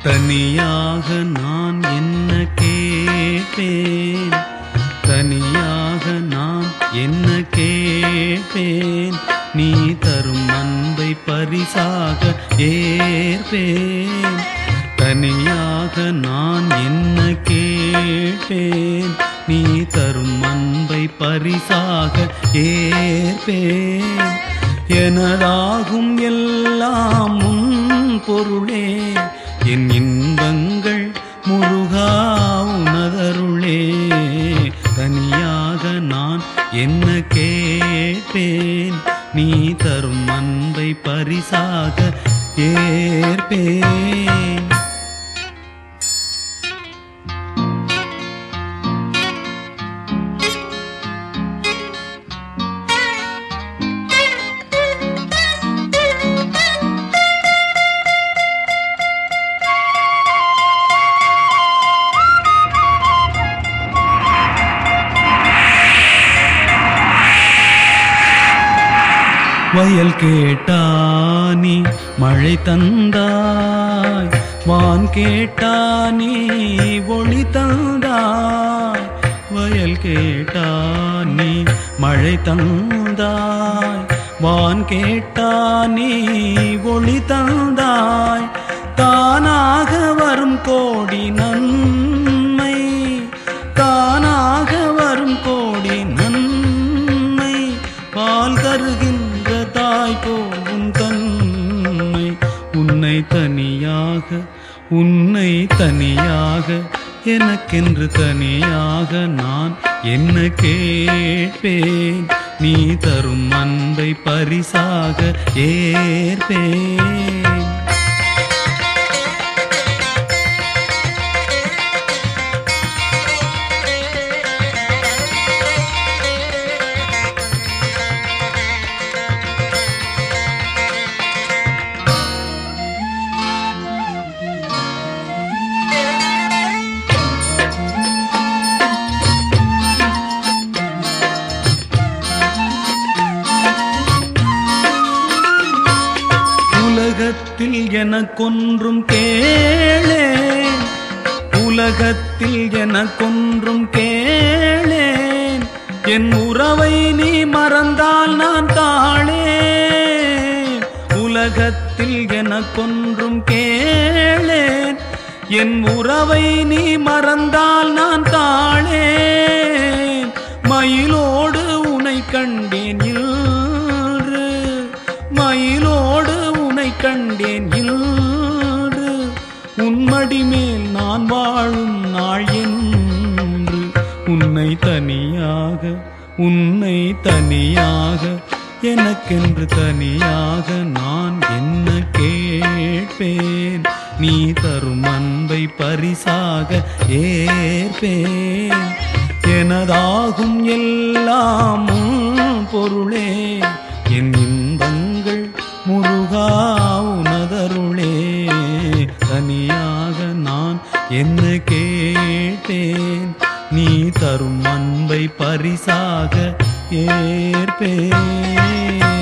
தனியாக நான் என்ன கேட்பேன் தனியாக நான் என்ன கேட்பேன் நீ தரும் அன்பை பரிசாக ஏற்பேன் தனியாக நான் என்ன கேட்பேன் நீ தரும் அன்பை பரிசாக ஏற்பேன் எனதாகும் எல்லாம் உன் பொருளே என் இன்பங்கள் முருகா உனதருளே தனியாக நான் என்ன கேட்பேன் நீ தரும் அன்பை பரிசாக ஏற்பேன் வயல் கேட்டானி மழை தந்தாய் வான் கேட்டானி ஒளி தந்தாய் வயல் கேட்டானி மழை தந்தாய் வான் கேட்டானி ஒளி தந்தாய் தானாக வரும் கோடி நன்மை தானாக வரும் கோடி நன்மை பால் தருகின்ற தாய் போகும் தன்மை உன்னை தனியாக உன்னை தனியாக எனக்கென்று தனியாக நான் என்ன கேட்பேன் நீ தரும் அன்பை பரிசாக ஏற்பேன் உலகத்தில் எனக்கொன்றும் கேளேன் உலகத்தில் எனக்கொன்றும் கேளேன் என் உறவை நீ மறந்தால் நான் தாழேன் உலகத்தில் எனக்கொன்றும் கேளேன் என் உறவை நீ மறந்தால் நான் தாழேன் மயிலோடு உனை கண்டேன் இன்று மயிலோடு உனை கண்டேன் இன்று உன்மடி மேல் நான் வாழும் நாள் என்று உன்னை தனியாக உன்னை தனியாக எனக்கென்று தனியாக நான் என்ன கேட்பேன் நீ தரும் அன்பை பரிசாக ஏற்பேன் எனதாகும் எல்லாம் உன் பொருளே என் இன்பங்கள் முருகா உனதருளே தனியாக நான் என்ன கேட்டேன் நீ தரும் அன்பை பரிசாக ஏற்பேன்